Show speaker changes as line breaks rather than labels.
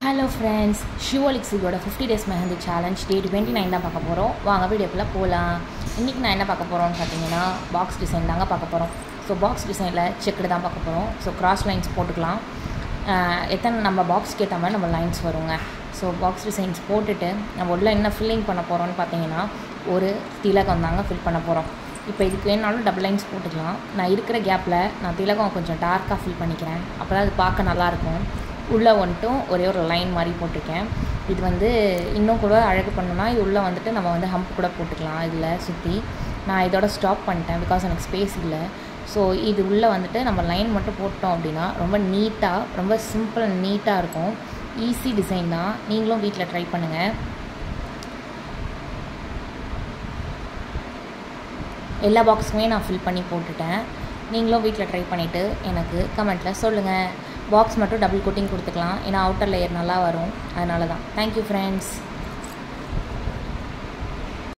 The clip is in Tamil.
ஹலோ ஃப்ரெண்ட்ஸ் ஷிவோலிக்ஸியோட fifty days mehndi challenge day twenty nine தான் பார்க்க போகிறோம் வாங்க வீடியோக்குள்ளே போகலாம் இன்றைக்கி நான் என்ன பார்க்க போகிறோம்னு பார்த்தீங்கன்னா பாக்ஸ் டிசைன் தாங்க பார்க்க போகிறோம் ஸோ பாக்ஸ் டிசைனில் செக்குடு தான் பார்க்க போகிறோம் ஸோ கிராஸ் லைன்ஸ் போட்டுக்கலாம் ஆஹ் எத்தனை நம்ம பாக்ஸ்க்கு ஏற்ற மாதிரி நம்ம லைன்ஸ் வருங்க ஸோ பாக்ஸ் டிசைன்ஸ் போட்டுட்டு நம்ம உள்ள என்ன ஃபில்லிங் பண்ண போகிறோம்னு பார்த்தீங்கன்னா ஒரு திலகம் தாங்க ஃபில் பண்ண போகிறோம் இப்போ இதுக்கு வேணாலும் டபுள் லைன்ஸ் போட்டுக்கலாம் நான் இருக்கிற கேப்பில் நான் திலகம் கொஞ்சம் டார்க்காக ஃபில் பண்ணிக்கிறேன் அப்போ தான் அது பார்க்க நல்லாயிருக்கும் உள்ளே வந்துட்டும் ஒரே ஒரு லைன் மாதிரி போட்டிருக்கேன் இது வந்து இன்னும் கூட அழகு பண்ணணும்னா இது உள்ளே வந்துட்டு நம்ம வந்து ஹம்ப் கூட போட்டுக்கலாம் இதில் சுற்றி நான் இதோட ஸ்டாப் பண்ணிட்டேன் பிகாஸ் எனக்கு ஸ்பேஸ் இல்லை ஸோ இது உள்ளே வந்துட்டு நம்ம லைன் மட்டும் போட்டோம் அப்படின்னா ரொம்ப நீட்டாக ரொம்ப சிம்பிள் அண்ட் நீட்டாக இருக்கும் ஈஸி டிசைன் தான் நீங்களும் வீட்டில் ட்ரை பண்ணுங்கள் எல்லா பாக்ஸுமே நான் ஃபில் பண்ணி போட்டுட்டேன் நீங்களும் வீட்டில் ட்ரை பண்ணிவிட்டு எனக்கு கமெண்ட்டில் சொல்லுங்கள் பாக்ஸ் மட்டும் டபுள் கோட்டிங் கொடுத்துக்கலாம் ஏன்னா அவுட்டர் லேயர் நல்லா வரும் அதனால தான் தேங்க்யூ ஃப்ரெண்ட்ஸ்